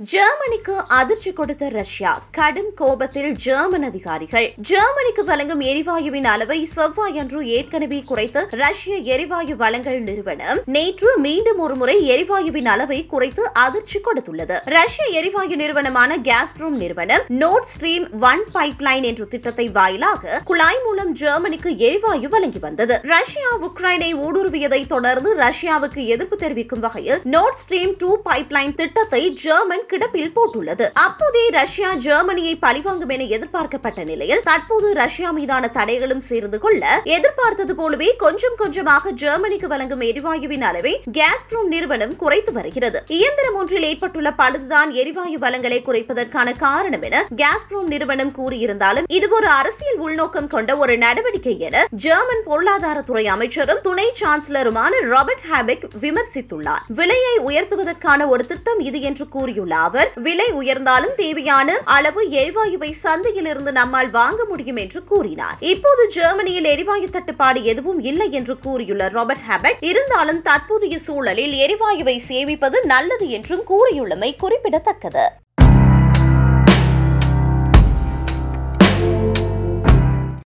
ஜெர்மனிக்கு அதிர்ச்சி கொடுத்த ரஷ்யா கடும் கோபத்தில் ஜெர்மன் அதிகாரிகள் ஜெர்மனிக்கு வழங்கும் எரிவாயுவின் அளவை செவ்வாயன்று ஏற்கனவே குறைத்த ரஷ்ய எரிவாயு வழங்கல் நிறுவனம் நேற்று மீண்டும் ஒருமுறை எரிவாயுவின் அளவை குறைத்து அதிர்ச்சி கொடுத்துள்ளது ரஷ்ய எரிவாயு நிறுவனமான கேஸ்ப்ரோம் நிறுவனம் நோட் ஸ்ட்ரீம் ஒன் பைப்லைன் என்ற திட்டத்தை வாயிலாக குழாய் மூலம் ஜெர்மனிக்கு எரிவாயு வழங்கி வந்தது ரஷ்யா உக்ரைனை ஊடுருவியதை தொடர்ந்து ரஷ்யாவுக்கு எதிர்ப்பு தெரிவிக்கும் வகையில் நோட் ஸ்ட்ரீம் டூ பைப்லைன் திட்டத்தை ஜெர்மன் கிடப்பில் போட்டுள்ளது அப்போதே ரஷ்யா ஜெர்மனியை பழிவாங்கும் என எதிர்பார்க்கப்பட்ட நிலையில் தற்போது ரஷ்யா மீதான தடைகளும் சேர்ந்து கொள்ள எதிர்பார்த்தது போலவே கொஞ்சம் கொஞ்சமாக ஜெர்மனிக்கு வழங்கும் எரிவாயுவின் அளவை கேஸ்ப்ரோம் நிறுவனம் குறைத்து வருகிறது இயந்திரம் ஒன்றில் ஏற்பட்டுள்ள பழுதுதான் எரிவாயு வளங்களை குறைப்பதற்கான காரணம் என கேஸ்ப்ரோம் நிறுவனம் கூறியிருந்தாலும் இது ஒரு அரசியல் உள்நோக்கம் கொண்ட ஒரு நடவடிக்கை என ஜெர்மன் பொருளாதாரத்துறை அமைச்சரும் துணை சான்சலருமான ராபர்ட் ஹாபெக் விமர்சித்துள்ளார் விலையை உயர்த்துவதற்கான ஒரு திட்டம் இது என்று கூறியுள்ள அவர் விலை உயர்ந்தாலும் தேவையான அளவு எரிவாயுவை சந்தையில் இருந்து நம்மால் வாங்க முடியும் என்று கூறினார் இப்போது ஜெர்மனியில் எரிவாயு தட்டுப்பாடு எதுவும் இல்லை என்று கூறியுள்ள ராபர்ட் ஹாபெக் இருந்தாலும் தற்போதைய சூழலில் எரிவாயுவை சேமிப்பது நல்லது என்றும் கூறியுள்ளமை குறிப்பிடத்தக்கது